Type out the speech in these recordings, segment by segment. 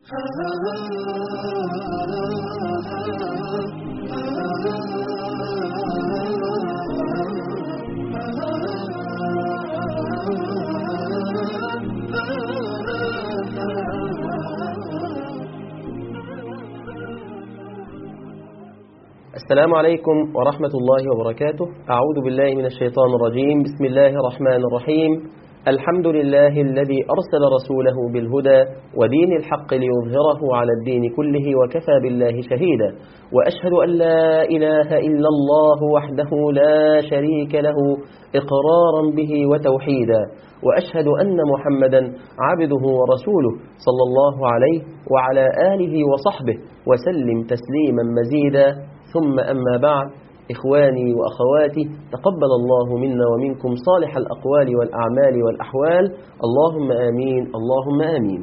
السلام عليكم ورحمة الله وبركاته أعوذ بالله من الشيطان الرجيم بسم الله الرحمن الرحيم الحمد لله الذي أرسل رسوله بالهدى ودين الحق ليظهره على الدين كله وكفى بالله شهيدا وأشهد أن لا إله إلا الله وحده لا شريك له إقرارا به وتوحيدا وأشهد أن محمدا عبده ورسوله صلى الله عليه وعلى آله وصحبه وسلم تسليما مزيدا ثم أما بعد إخواني وأخواتي تقبل الله منا ومنكم صالح الأقوال والأعمال والأحوال اللهم آمين اللهم آمين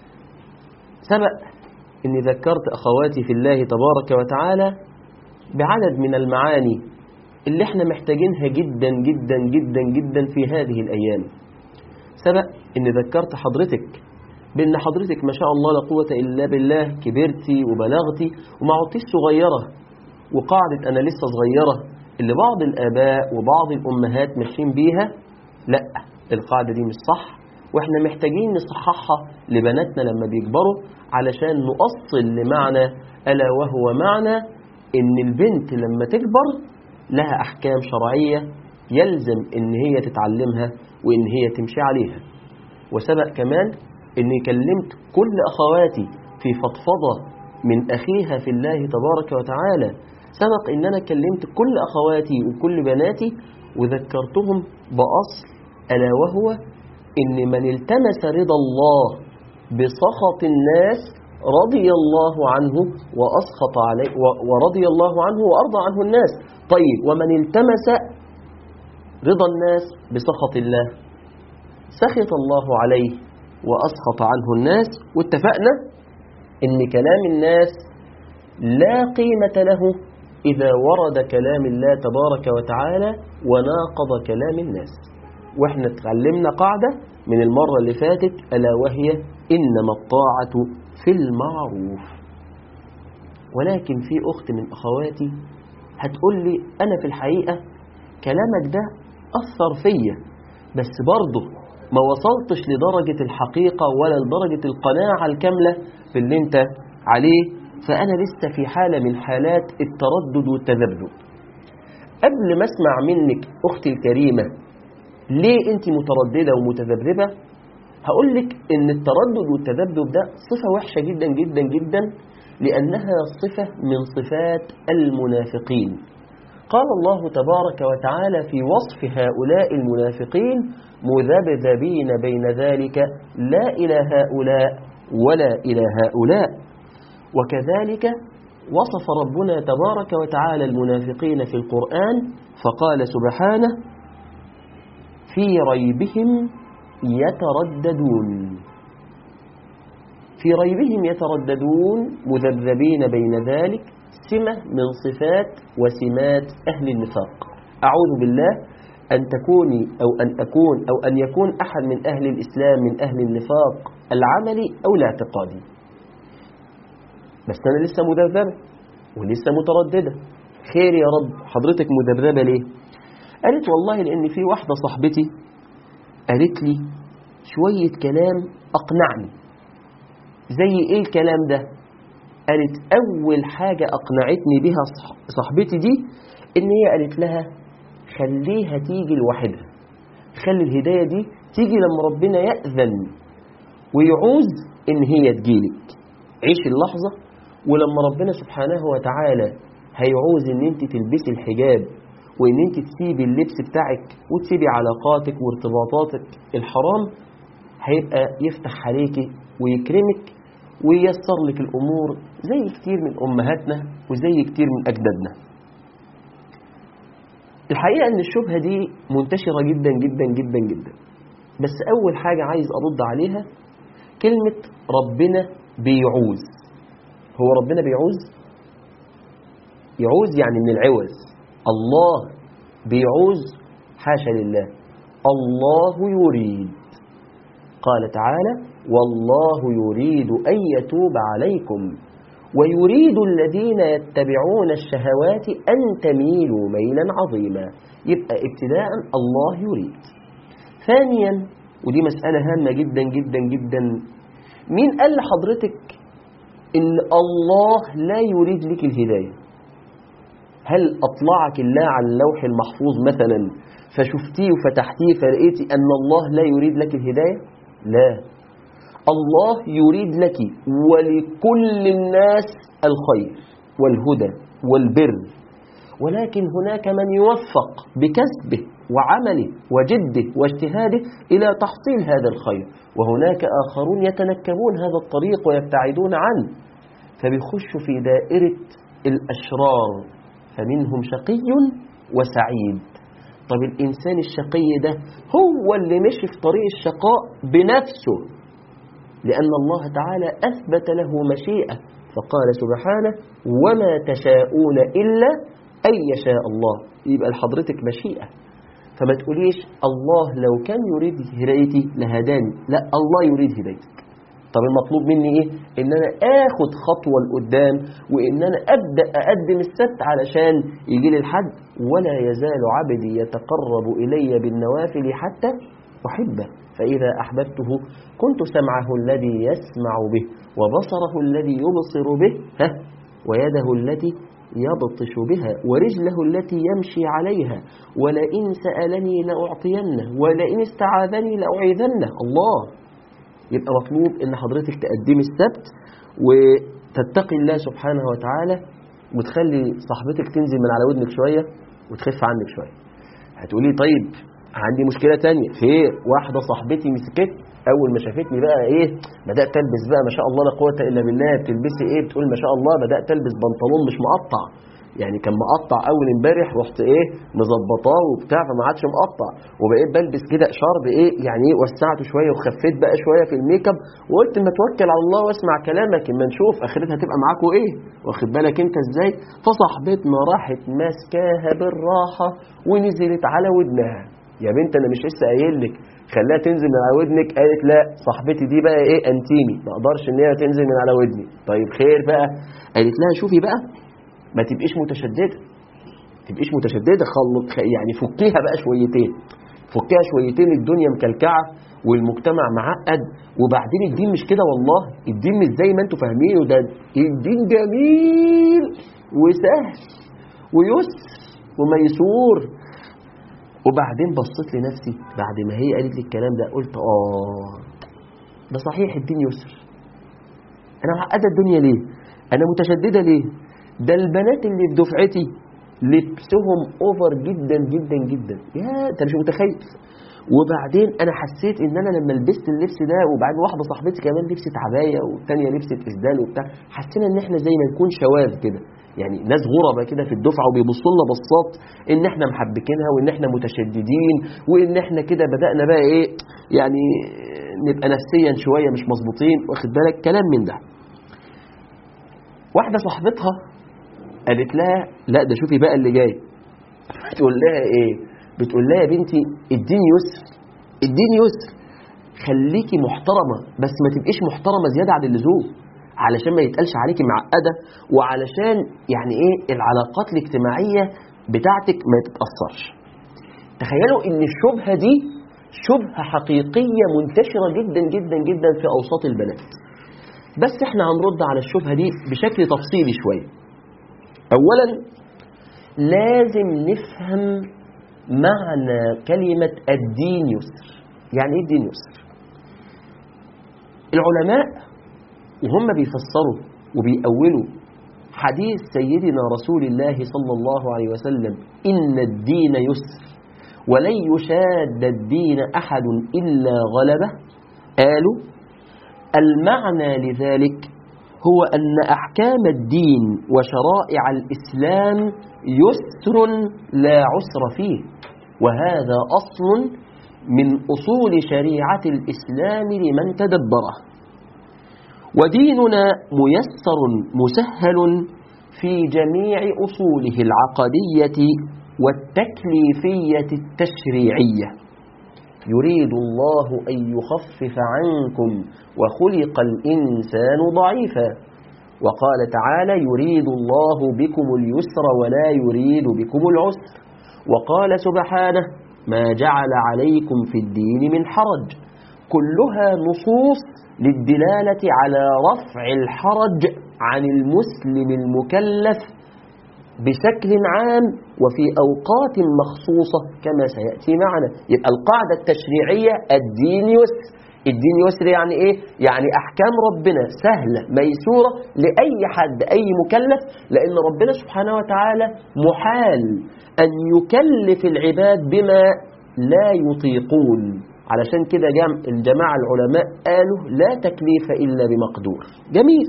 سبق أني ذكرت أخواتي في الله تبارك وتعالى بعدد من المعاني اللي احنا محتاجينها جدا جدا جدا جدا في هذه الأيام سبق أني ذكرت حضرتك بأن حضرتك ما شاء الله لا قوة إلا بالله كبرتي وبلغتي وما عدتيش صغيرة وقاعدة أنا لسه صغيرة اللي بعض الآباء وبعض الأمهات ماشيين بيها لا القاعدة دي مش صح وإحنا محتاجين نصححها لبناتنا لما بيكبروا علشان نؤصل لمعنى ألا وهو معنى إن البنت لما تكبر لها أحكام شرعية يلزم إن هي تتعلمها وإن هي تمشي عليها وسبق كمان إني كلمت كل أخواتي في فضفضة من أخيها في الله تبارك وتعالى سبق ان انا كلمت كل اخواتي وكل بناتي وذكرتهم باصل الا وهو ان من التمس رضا الله بسخط الناس رضي الله عنه واسخط عليه ورضي الله عنه وارضى عنه الناس طيب ومن التمس رضا الناس بسخط الله سخط الله عليه واسخط عنه الناس واتفقنا ان كلام الناس لا قيمه له إذا ورد كلام الله تبارك وتعالى وناقض كلام الناس وإحنا اتعلمنا قاعدة من المرة اللي فاتت ألا وهي إنما الطاعة في المعروف ولكن في أخت من أخواتي هتقول لي أنا في الحقيقة كلامك ده أثر فيا بس برضه ما وصلتش لدرجة الحقيقة ولا لدرجة القناعة الكاملة في اللي انت عليه فأنا لسه في حالة من حالات التردد والتذبذب قبل ما اسمع منك أختي الكريمة ليه أنت مترددة ومتذبذبة هقول لك إن التردد والتذبذب ده صفة وحشة جدا جدا جدا لأنها صفة من صفات المنافقين قال الله تبارك وتعالى في وصف هؤلاء المنافقين مذبذبين بين ذلك لا إلى هؤلاء ولا إلى هؤلاء وكذلك وصف ربنا تبارك وتعالى المنافقين في القرآن فقال سبحانه في ريبهم يترددون في ريبهم يترددون مذبذبين بين ذلك سمة من صفات وسمات أهل النفاق أعوذ بالله أن تكوني أو أن أكون أو أن يكون أحد من أهل الإسلام من أهل النفاق العملي أو الاعتقادي بس أنا لسه مذبذبة ولسه مترددة خير يا رب حضرتك مذبذبة ليه قالت والله لأن في واحدة صاحبتي قالت لي شوية كلام أقنعني زي إيه الكلام ده قالت أول حاجة أقنعتني بها صاحبتي دي إن هي قالت لها خليها تيجي لوحدها خلي الهداية دي تيجي لما ربنا يأذن ويعوز إن هي تجيلك عيش اللحظة ولما ربنا سبحانه وتعالى هيعوز ان انت تلبسي الحجاب وان انت تسيبي اللبس بتاعك وتسيبي علاقاتك وارتباطاتك الحرام هيبقى يفتح عليكي ويكرمك وييسر لك الامور زي كتير من امهاتنا وزي كتير من اجدادنا الحقيقه ان الشبهه دي منتشره جدا جدا جدا جدا بس اول حاجه عايز ارد عليها كلمه ربنا بيعوز هو ربنا بيعوز يعوز يعني من العوز الله بيعوز حاشا لله الله يريد قال تعالى والله يريد أن يتوب عليكم ويريد الذين يتبعون الشهوات أن تميلوا ميلا عظيما يبقى ابتداء الله يريد ثانيا ودي مسألة هامة جدا جدا جدا مين قال لحضرتك إن الله لا يريد لك الهداية هل أطلعك الله على اللوح المحفوظ مثلا فشفتيه وفتحتيه فلقيتي أن الله لا يريد لك الهداية لا الله يريد لك ولكل الناس الخير والهدى والبر ولكن هناك من يوفق بكسبه وعمله وجده واجتهاده إلى تحصيل هذا الخير وهناك آخرون يتنكبون هذا الطريق ويبتعدون عنه فبيخشوا في دائرة الأشرار فمنهم شقي وسعيد طب الإنسان الشقي ده هو اللي مشي في طريق الشقاء بنفسه لأن الله تعالى أثبت له مشيئة فقال سبحانه وما تشاءون إلا أن يشاء الله يبقى لحضرتك مشيئة فما تقوليش الله لو كان يريد هدايتي لهداني لا الله يريد هدايتك طب المطلوب مني ايه ان انا اخد خطوة لقدام وان انا ابدأ اقدم السبت علشان يجي لي الحد ولا يزال عبدي يتقرب الي بالنوافل حتى احبه فاذا احببته كنت سمعه الذي يسمع به وبصره الذي يبصر به ها ويده التي يبطش بها ورجله التي يمشي عليها ولئن سألني لأعطينه ولئن استعاذني لأعيذنه الله يبقى مطلوب ان حضرتك تقدمي السبت وتتقي الله سبحانه وتعالى وتخلي صاحبتك تنزل من على ودنك شوية وتخف عنك شوية هتقولي طيب عندي مشكلة تانية خير واحدة صاحبتي مسكت اول ما شافتني بقى ايه بدات البس بقى ما شاء الله لا قوه الا بالله بتلبسي ايه بتقول ما شاء الله بدات البس بنطلون مش مقطع يعني كان مقطع اول امبارح رحت ايه مظبطاه وبتاع فما عادش مقطع وبقيت بلبس كده شرب ايه يعني ايه وسعته شويه وخفيت بقى شويه في الميك اب وقلت ما توكل على الله واسمع كلامك اما نشوف اخرتها هتبقى معاكوا ايه واخد بالك انت ازاي فصاحبتنا راحت ماسكاها بالراحه ونزلت على ودنها يا بنت انا مش لسه قايل لك خلاها تنزل من على ودنك قالت لا صاحبتي دي بقى ايه انتيمي ما اقدرش ان هي تنزل من على ودني طيب خير بقى قالت لها شوفي بقى ما تبقيش متشدده تبقيش متشدده خل... يعني فكيها بقى شويتين فكيها شويتين الدنيا مكلكعه والمجتمع معقد وبعدين الدين مش كده والله الدين مش زي ما انتوا فاهمينه ده الدين جميل وسهل ويسر وميسور وبعدين بصيت لنفسي بعد ما هي قالت لي الكلام ده قلت اه ده صحيح الدين يسر انا معقده الدنيا ليه انا متشدده ليه ده البنات اللي في دفعتي لبسهم اوفر جدا جدا جدا يا انت مش متخيل وبعدين انا حسيت ان انا لما لبست اللبس ده وبعدين واحده صاحبتي كمان لبست عبايه والثانيه لبست اسدال وبتاع حسينا ان احنا زي ما نكون شواذ كده يعني ناس غربة كده في الدفعة وبيبصوا لنا بصات ان احنا محبكينها وان احنا متشددين وان احنا كده بدأنا بقى ايه يعني نبقى نفسيا شوية مش مظبوطين واخد بالك كلام من ده واحدة صاحبتها قالت لها لا ده شوفي بقى اللي جاي بتقول لها ايه بتقول لها يا بنتي الدين يسر الدين يسر خليكي محترمة بس ما تبقيش محترمة زيادة عن اللزوم علشان ما يتقالش عليكي معقدة وعلشان يعني ايه العلاقات الاجتماعية بتاعتك ما تتأثرش تخيلوا ان الشبهة دي شبهة حقيقية منتشرة جدا جدا جدا في أوساط البنات بس احنا هنرد على الشبهة دي بشكل تفصيلي شوية أولا لازم نفهم معنى كلمة الدين يسر يعني ايه الدين يسر العلماء وهم بيفسروا وبيأولوا حديث سيدنا رسول الله صلى الله عليه وسلم إن الدين يسر ولن يشاد الدين أحد إلا غلبه قالوا المعنى لذلك هو أن أحكام الدين وشرائع الإسلام يسر لا عسر فيه وهذا أصل من أصول شريعة الإسلام لمن تدبره وديننا ميسر مسهل في جميع أصوله العقدية والتكليفية التشريعية يريد الله أن يخفف عنكم وخلق الإنسان ضعيفا وقال تعالى يريد الله بكم اليسر ولا يريد بكم العسر وقال سبحانه ما جعل عليكم في الدين من حرج كلها نصوص للدلالة على رفع الحرج عن المسلم المكلف بشكل عام وفي أوقات مخصوصة كما سيأتي معنا يبقى القاعدة التشريعية الدين يسر الدين يسر يعني إيه؟ يعني أحكام ربنا سهلة ميسورة لأي حد أي مكلف لأن ربنا سبحانه وتعالى محال أن يكلف العباد بما لا يطيقون علشان كده جام الجماعة العلماء قالوا لا تكليف إلا بمقدور جميل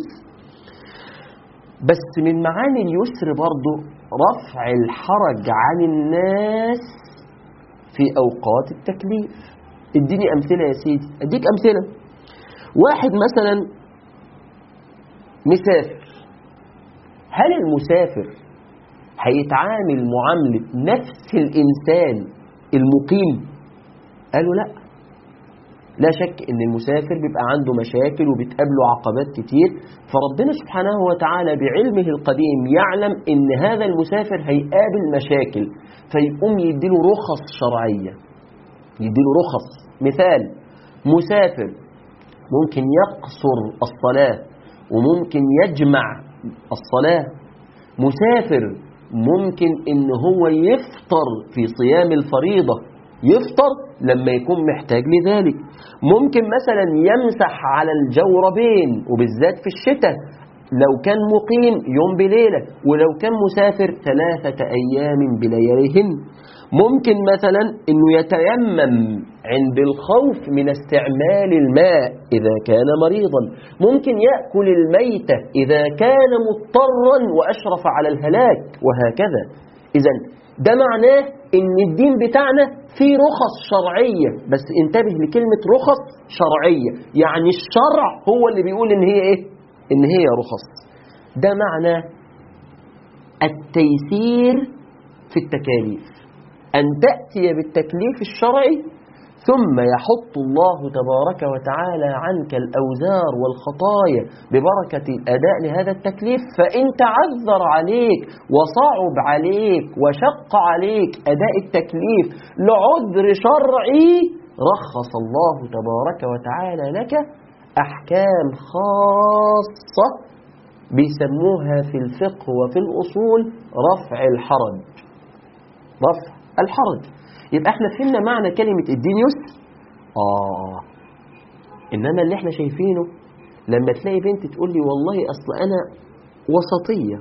بس من معاني اليسر برضو رفع الحرج عن الناس في أوقات التكليف اديني أمثلة يا سيدي أديك أمثلة واحد مثلا مسافر هل المسافر هيتعامل معاملة نفس الإنسان المقيم قالوا لا لا شك ان المسافر بيبقى عنده مشاكل وبتقابله عقبات كتير فربنا سبحانه وتعالى بعلمه القديم يعلم ان هذا المسافر هيقابل مشاكل فيقوم يديله رخص شرعية يديله رخص مثال مسافر ممكن يقصر الصلاة وممكن يجمع الصلاة مسافر ممكن ان هو يفطر في صيام الفريضة يفطر لما يكون محتاج لذلك ممكن مثلا يمسح على الجوربين وبالذات في الشتاء لو كان مقيم يوم بليلة ولو كان مسافر ثلاثة أيام بلياليهن ممكن مثلا أنه يتيمم عند الخوف من استعمال الماء إذا كان مريضا ممكن يأكل الميتة إذا كان مضطرا وأشرف على الهلاك وهكذا إذا ده معناه ان الدين بتاعنا فيه رخص شرعية بس انتبه لكلمة رخص شرعية يعني الشرع هو اللي بيقول ان هي ايه ان هي رخص ده معنى التيسير في التكاليف ان تأتي بالتكليف الشرعي ثم يحط الله تبارك وتعالى عنك الأوزار والخطايا ببركة الأداء لهذا التكليف فإن تعذر عليك وصعب عليك وشق عليك أداء التكليف لعذر شرعي رخص الله تبارك وتعالى لك أحكام خاصة بيسموها في الفقه وفي الأصول رفع الحرج رفع الحرج يبقى احنا فهمنا معنى كلمة الدين يسر آه إنما اللي احنا شايفينه لما تلاقي بنت تقول لي والله أصل أنا وسطية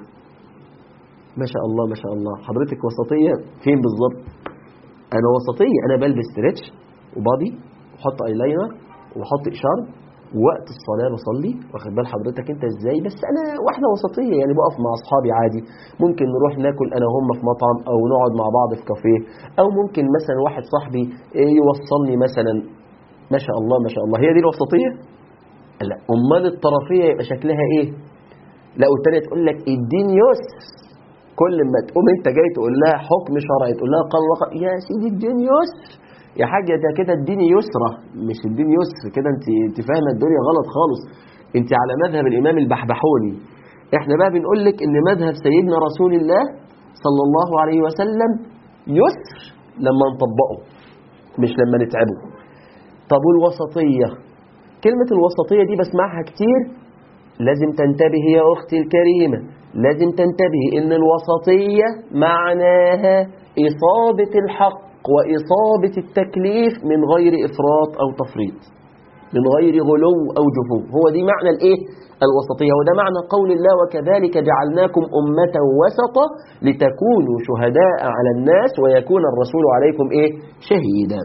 ما شاء الله ما شاء الله حضرتك وسطية فين بالظبط أنا وسطية أنا بلبس ستريتش وبادي وحط ايلاينر وحط إشارب وقت الصلاة بصلي واخد بال حضرتك انت ازاي بس انا واحدة وسطية يعني بقف مع اصحابي عادي ممكن نروح ناكل انا وهم في مطعم او نقعد مع بعض في كافيه او ممكن مثلا واحد صاحبي يوصلني مثلا ما شاء الله ما شاء الله هي دي الوسطية لا امال الطرفية يبقى شكلها ايه لا والتانية تقول لك الدين يسر كل ما تقوم انت جاي تقول لها حكم شرعي تقول لها قال الله يا سيدي الدين يسر يا حاجة ده كده الدين يسرى مش الدين يسر كده انت انت فاهمه الدنيا غلط خالص انت على مذهب الامام البحبحوني احنا بقى بنقول لك ان مذهب سيدنا رسول الله صلى الله عليه وسلم يسر لما نطبقه مش لما نتعبه طب والوسطية كلمة الوسطية دي بسمعها كتير لازم تنتبه يا أختي الكريمة لازم تنتبه ان الوسطية معناها إصابة الحق وإصابة التكليف من غير إفراط أو تفريط من غير غلو أو جفو هو دي معنى الإيه؟ الوسطية وده معنى قول الله وكذلك جعلناكم أمة وسطا لتكونوا شهداء على الناس ويكون الرسول عليكم إيه؟ شهيدا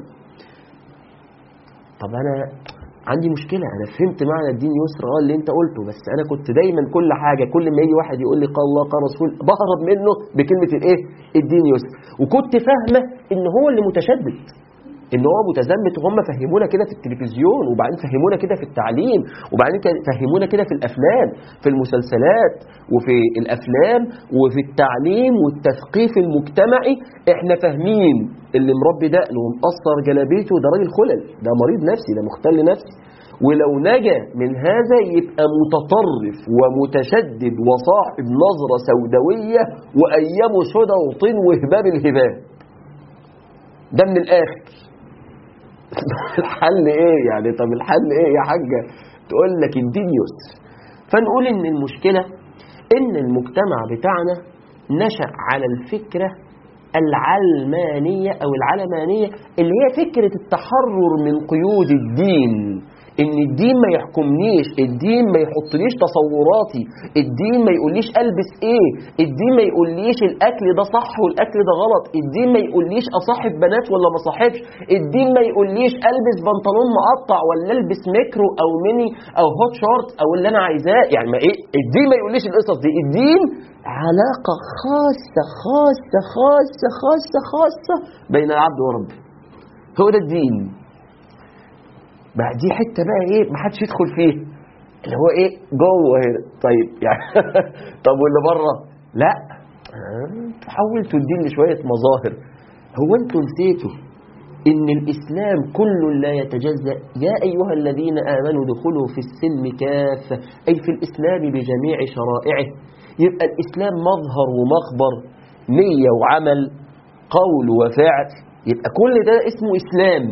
طب أنا عندي مشكلة أنا فهمت معنى الدين يسر اه اللي أنت قلته بس أنا كنت دايما كل حاجة كل ما يجي واحد يقول لي قال الله قال رسول بهرب منه بكلمة الإيه؟ الدين يسر وكنت فاهمة إن هو اللي متشدد ان هو متزمت وهم فهمونا كده في التلفزيون وبعدين فهمونا كده في التعليم وبعدين كده فهمونا كده في الافلام في المسلسلات وفي الافلام وفي التعليم والتثقيف المجتمعي احنا فاهمين اللي مربي دقنه ومقصر جلابيته ده راجل خلل ده مريض نفسي ده مختل نفسي ولو نجا من هذا يبقى متطرف ومتشدد وصاحب نظرة سوداوية وأيامه سدى وطين وهباب الهباب ده من الآخر الحل ايه يعني طب الحل ايه يا حاجة تقول لك الدين يسر فنقول ان المشكلة ان المجتمع بتاعنا نشأ على الفكرة العلمانية او العلمانية اللي هي فكرة التحرر من قيود الدين ان الدين ما يحكمنيش الدين ما يحطليش تصوراتي الدين ما يقوليش البس ايه الدين ما يقوليش الاكل ده صح والاكل ده غلط الدين ما يقوليش اصاحب بنات ولا ما صاحبش الدين ما يقوليش البس بنطلون مقطع ولا البس ميكرو او ميني او هوت شورت او اللي انا عايزاه يعني ما ايه الدين ما يقوليش القصص دي الدين علاقة خاصة خاصة خاصة خاصة خاصة بين العبد وربه هو ده الدين بقى دي حته بقى ايه ما حدش يدخل فيها اللي هو ايه جوه هنا طيب يعني طب واللي بره لا حولتوا الدين لشويه مظاهر هو انتوا نسيتوا ان الاسلام كل لا يتجزا يا ايها الذين امنوا ادخلوا في السلم كافه اي في الاسلام بجميع شرائعه يبقى الاسلام مظهر ومخبر نيه وعمل قول وفعل يبقى كل ده اسمه اسلام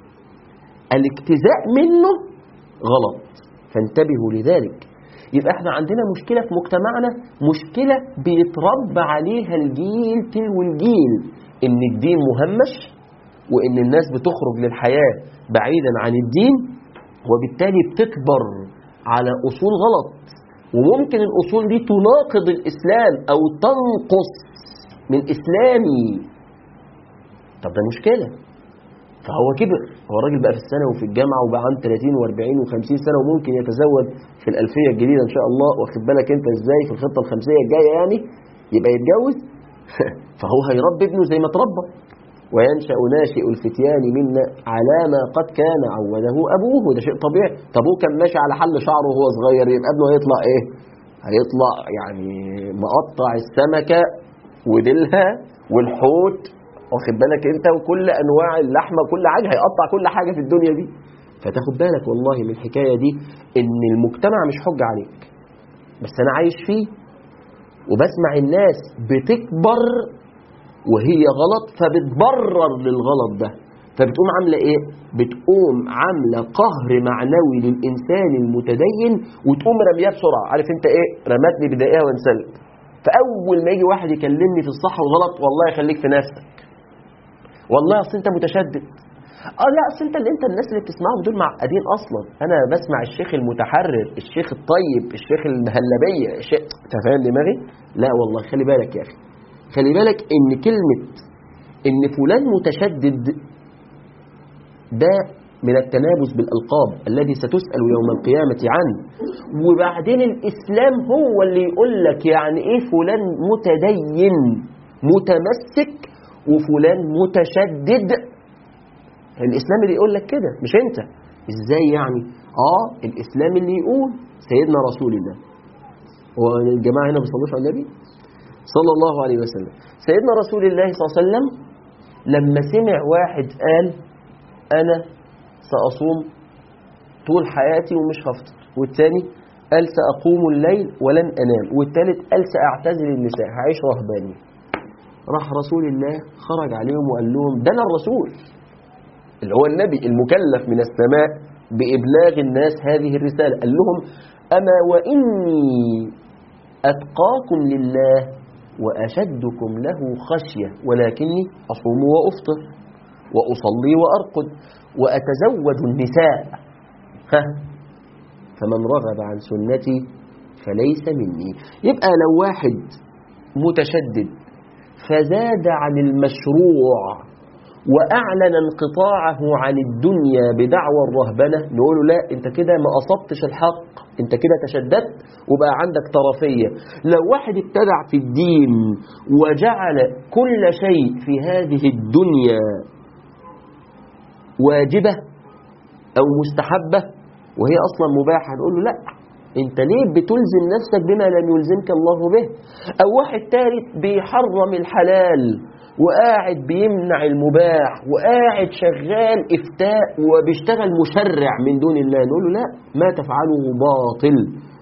الاجتزاء منه غلط فانتبهوا لذلك يبقى احنا عندنا مشكلة في مجتمعنا مشكلة بيتربى عليها الجيل تلو الجيل ان الدين مهمش وان الناس بتخرج للحياة بعيدا عن الدين وبالتالي بتكبر على اصول غلط وممكن الاصول دي تناقض الاسلام او تنقص من اسلامي طب ده مشكله فهو كبر هو الراجل بقى في السنة وفي الجامعة وبقى عنده 30 و40 و50 سنة وممكن يتزوج في الألفية الجديدة إن شاء الله واخد بالك أنت إزاي في الخطة الخمسية الجاية يعني يبقى يتجوز فهو هيربي ابنه زي ما تربى وينشأ ناشئ الفتيان منا على ما قد كان عوده أبوه ده شيء طبيعي طب هو كان ماشي على حل شعره وهو صغير يبقى ابنه هيطلع إيه هيطلع يعني مقطع السمكة وديلها والحوت واخد بالك انت وكل انواع اللحمه كل حاجه هيقطع كل حاجه في الدنيا دي فتاخد بالك والله من الحكايه دي ان المجتمع مش حجه عليك بس انا عايش فيه وبسمع الناس بتكبر وهي غلط فبتبرر للغلط ده فبتقوم عامله ايه بتقوم عامله قهر معنوي للانسان المتدين وتقوم رمياه بسرعه عارف انت ايه رمتني بدقيقه وانسلت فاول ما يجي واحد يكلمني في الصح والغلط والله يخليك في نفسك والله اصل انت متشدد اه لا اصل انت اللي انت الناس اللي بتسمعهم دول معقدين اصلا انا بسمع الشيخ المتحرر الشيخ الطيب الشيخ المهلبيه الشيخ انت فاهم دماغي لا والله خلي بالك يا اخي خلي بالك ان كلمه ان فلان متشدد ده من التنابز بالالقاب الذي ستسال يوم القيامه عنه وبعدين الاسلام هو اللي يقول لك يعني ايه فلان متدين متمسك وفلان متشدد الاسلام اللي يقول لك كده مش انت ازاي يعني اه الاسلام اللي يقول سيدنا رسول الله هو الجماعه هنا بيصلوا على النبي صلى الله عليه وسلم سيدنا رسول الله صلى الله عليه وسلم لما سمع واحد قال انا ساصوم طول حياتي ومش هفطر والتاني قال ساقوم الليل ولن انام والتالت قال ساعتزل النساء هعيش رهباني راح رسول الله خرج عليهم وقال لهم ده انا الرسول اللي هو النبي المكلف من السماء بإبلاغ الناس هذه الرسالة قال لهم أما وإني أتقاكم لله وأشدكم له خشية ولكني أصوم وأفطر وأصلي وأرقد وأتزوج النساء ها فمن رغب عن سنتي فليس مني يبقى لو واحد متشدد فزاد عن المشروع وأعلن انقطاعه عن الدنيا بدعوى الرهبنة نقول له لا أنت كده ما أصبتش الحق أنت كده تشددت وبقى عندك طرفية لو واحد ابتدع في الدين وجعل كل شيء في هذه الدنيا واجبة أو مستحبة وهي أصلا مباحة نقول له لا انت ليه بتلزم نفسك بما لم يلزمك الله به او واحد ثالث بيحرم الحلال وقاعد بيمنع المباح وقاعد شغال افتاء وبيشتغل مشرع من دون الله نقول له لا ما تفعله باطل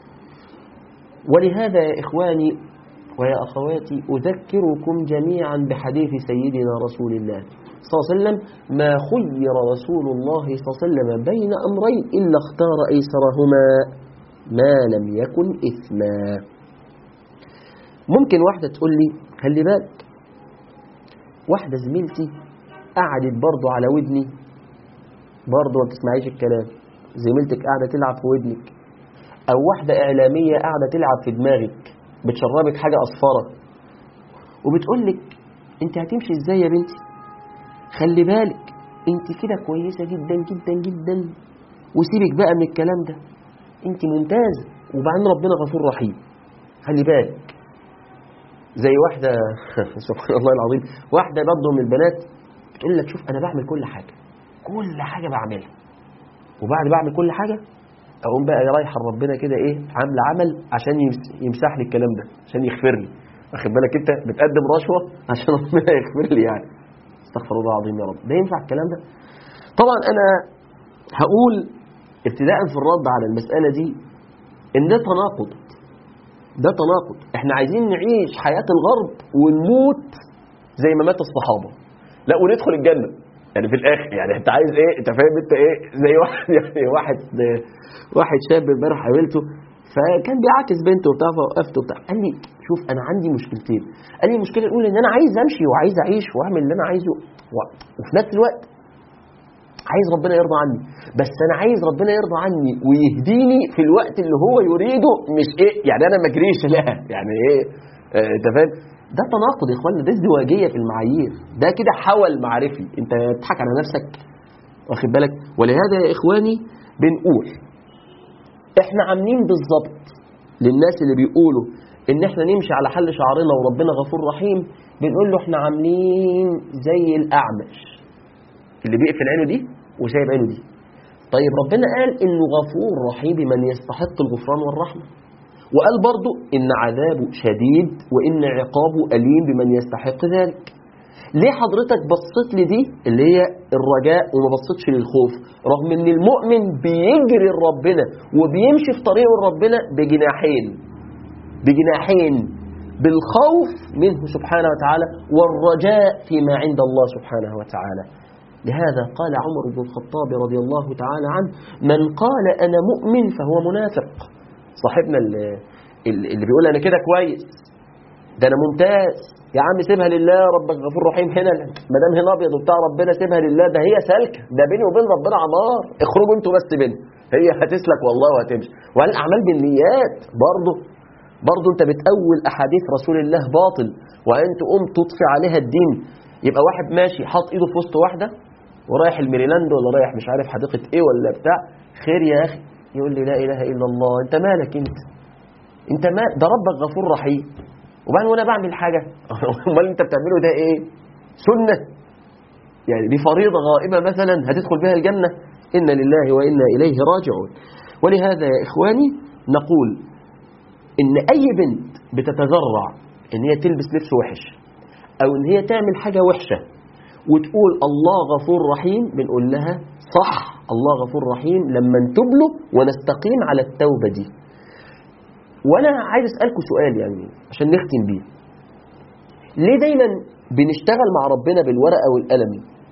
ولهذا يا إخواني ويا أخواتي أذكركم جميعا بحديث سيدنا رسول الله صلى الله عليه وسلم ما خير رسول الله صلى الله عليه وسلم بين أمرين إلا اختار أيسرهما ما لم يكن إثما ممكن واحدة تقول لي خلي بالك واحدة زميلتي قعدت برضو على ودني برضو ما بتسمعيش الكلام زميلتك قاعدة تلعب في ودنك أو واحدة إعلامية قاعدة تلعب في دماغك بتشربك حاجة أصفرة وبتقول لك أنت هتمشي إزاي يا بنتي خلي بالك أنت كده كويسة جدا جدا جدا وسيبك بقى من الكلام ده أنت ممتازة وبعدين ربنا غفور رحيم خلي بالك زي واحدة سبحان الله العظيم واحدة برضه من البنات بتقول لك شوف أنا بعمل كل حاجة كل حاجة بعملها وبعد بعمل كل حاجة اقوم بقى رايحه لربنا كده ايه عامله عمل عشان يمسح لي الكلام ده عشان يغفر لي واخد بالك انت بتقدم رشوه عشان ربنا يغفر لي يعني استغفر الله العظيم يا رب ده ينفع الكلام ده طبعا انا هقول ابتداء في الرد على المساله دي ان ده تناقض ده تناقض احنا عايزين نعيش حياه الغرب ونموت زي ما مات الصحابه لا وندخل الجنه يعني في الاخر يعني انت عايز ايه انت فاهم انت ايه زي واحد يعني واحد واحد شاب امبارح قابلته فكان بيعاكس بنته وبتاع فوقفته وبتاع قال لي شوف انا عندي مشكلتين قال لي المشكله الاولى ان انا عايز امشي وعايز اعيش واعمل اللي انا عايزه و... وفي نفس الوقت عايز ربنا يرضى عني بس انا عايز ربنا يرضى عني ويهديني في الوقت اللي هو يريده مش ايه يعني انا ما اجريش لا يعني ايه آه انت فاهم ده تناقض يا اخوانا ده ازدواجيه في المعايير ده كده حول معرفي انت تضحك على نفسك واخد بالك ولهذا يا اخواني بنقول احنا عاملين بالظبط للناس اللي بيقولوا ان احنا نمشي على حل شعرنا وربنا غفور رحيم بنقول له احنا عاملين زي الاعمش اللي بيقفل عينه دي وسايب عينه دي طيب ربنا قال انه غفور رحيم بمن يستحق الغفران والرحمه وقال برضو إن عذابه شديد وإن عقابه أليم بمن يستحق ذلك ليه حضرتك بصيت لي دي اللي هي الرجاء وما بصيتش للخوف رغم ان المؤمن بيجري لربنا وبيمشي في طريقه لربنا بجناحين بجناحين بالخوف منه سبحانه وتعالى والرجاء فيما عند الله سبحانه وتعالى لهذا قال عمر بن الخطاب رضي الله تعالى عنه من قال أنا مؤمن فهو منافق صاحبنا اللي, اللي بيقول انا كده كويس ده انا ممتاز يا عم سيبها لله ربك غفور رحيم هنا ما دام هنا ابيض وبتاع ربنا سيبها لله ده هي سالكه ده بيني وبين ربنا عمار اخرجوا انتوا بس بيني هي هتسلك والله وهتمشي وهل الاعمال بالنيات برضه برضه انت بتأول احاديث رسول الله باطل وان تقوم تطفي عليها الدين يبقى واحد ماشي حاط ايده في وسط واحده ورايح الميريلاند ولا رايح مش عارف حديقه ايه ولا بتاع خير يا اخي يقول لي لا إله إلا الله أنت مالك أنت أنت ما ده ربك غفور رحيم وبعدين وأنا بعمل حاجة أمال أنت بتعمله ده إيه سنة يعني دي فريضة غائبة مثلا هتدخل بها الجنة إن لله وإنا إليه راجعون ولهذا يا إخواني نقول إن أي بنت بتتذرع إن هي تلبس لبس وحش أو إن هي تعمل حاجة وحشة وتقول الله غفور رحيم بنقول لها صح الله غفور رحيم لما نتوب له ونستقيم على التوبة دي وأنا عايز أسألكم سؤال يعني عشان نختم بيه ليه دايما بنشتغل مع ربنا بالورقة والقلم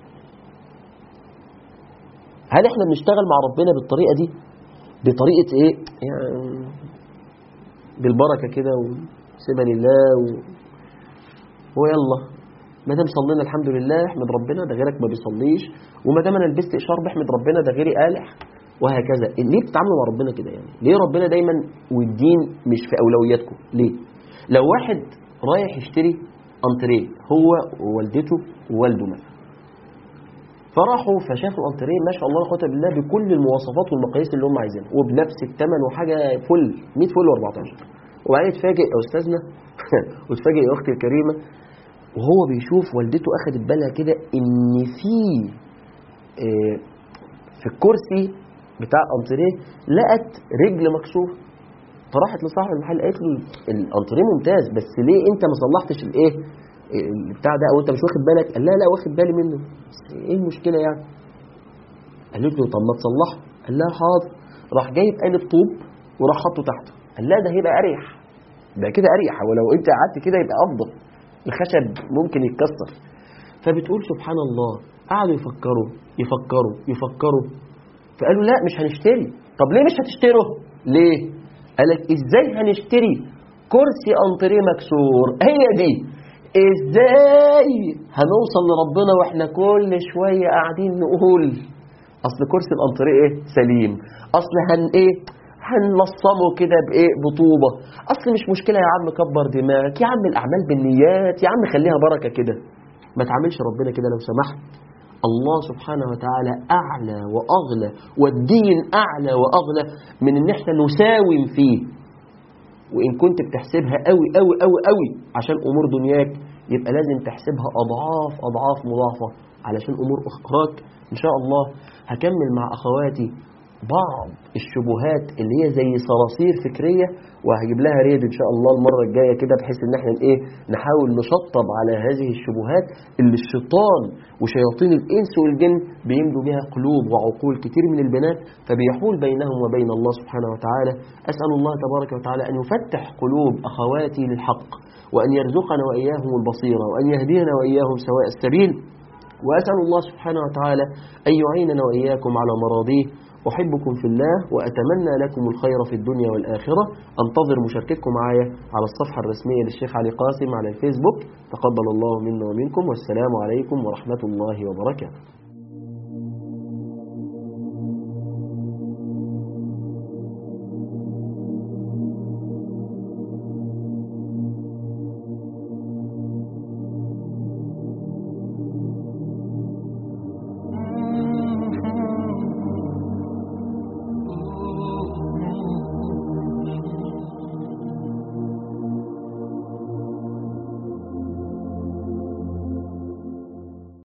هل احنا بنشتغل مع ربنا بالطريقة دي بطريقة ايه يعني بالبركة كده وسيبها لله و... ويلا ما دام صلينا الحمد لله احمد ربنا ده غيرك ما بيصليش وما دام انا لبست شرب احمد ربنا ده غيري قالح وهكذا ليه بتتعاملوا مع ربنا كده يعني ليه ربنا دايما والدين مش في اولوياتكم ليه لو واحد رايح يشتري انتريه هو ووالدته ووالده مثلا فراحوا فشافوا الانتريه ما شاء الله لا قوه بالله بكل المواصفات والمقاييس اللي هم عايزينها وبنفس الثمن وحاجه فل 100 فل و14 وبعدين اتفاجئ يا استاذنا واتفاجئ يا اختي الكريمه وهو بيشوف والدته اخدت بالها كده ان في آه، في الكرسي بتاع الانتريه لقت رجل مكسوره فراحت لصاحب المحل قالت له الانتريه ممتاز بس ليه انت ما صلحتش الايه البتاع ده او انت مش واخد بالك قال لا لا واخد بالي منه بس ايه المشكله يعني قالت له طب ما تصلحه قال لها حاضر راح جايب قالب طوب وراح حاطه تحته قال لا ده هيبقى اريح ده كده اريح ولو انت قعدت كده يبقى افضل الخشب ممكن يتكسر فبتقول سبحان الله قعدوا يفكروا يفكروا يفكروا فقالوا لا مش هنشتري طب ليه مش هتشتره ليه قالك ازاي هنشتري كرسي انطريه مكسور هي دي ازاي هنوصل لربنا واحنا كل شويه قاعدين نقول اصل كرسي الانطريه ايه سليم اصل هن ايه هنلصمه كده بايه بطوبه اصل مش مشكله يا عم كبر دماغك يا عم الاعمال بالنيات يا عم خليها بركه كده ما تعملش ربنا كده لو سمحت الله سبحانه وتعالى أعلى وأغلى والدين أعلى وأغلى من إن إحنا نساوم فيه وإن كنت بتحسبها قوي قوي قوي قوي عشان أمور دنياك يبقى لازم تحسبها أضعاف أضعاف مضاعفة علشان أمور أخراك إن شاء الله هكمل مع أخواتي بعض الشبهات اللي هي زي صراصير فكرية وهجيب لها ريد إن شاء الله المرة الجاية كده بحيث إن احنا إيه نحاول نشطب على هذه الشبهات اللي الشيطان وشياطين الإنس والجن بيملوا بها قلوب وعقول كتير من البنات فبيحول بينهم وبين الله سبحانه وتعالى أسأل الله تبارك وتعالى أن يفتح قلوب أخواتي للحق وأن يرزقنا وإياهم البصيرة وأن يهدينا وإياهم سواء السبيل وأسأل الله سبحانه وتعالى أن يعيننا وإياكم على مراضيه أحبكم في الله وأتمنى لكم الخير في الدنيا والآخرة أنتظر مشاركتكم معايا على الصفحة الرسمية للشيخ علي قاسم على الفيسبوك تقبل الله منا ومنكم والسلام عليكم ورحمة الله وبركاته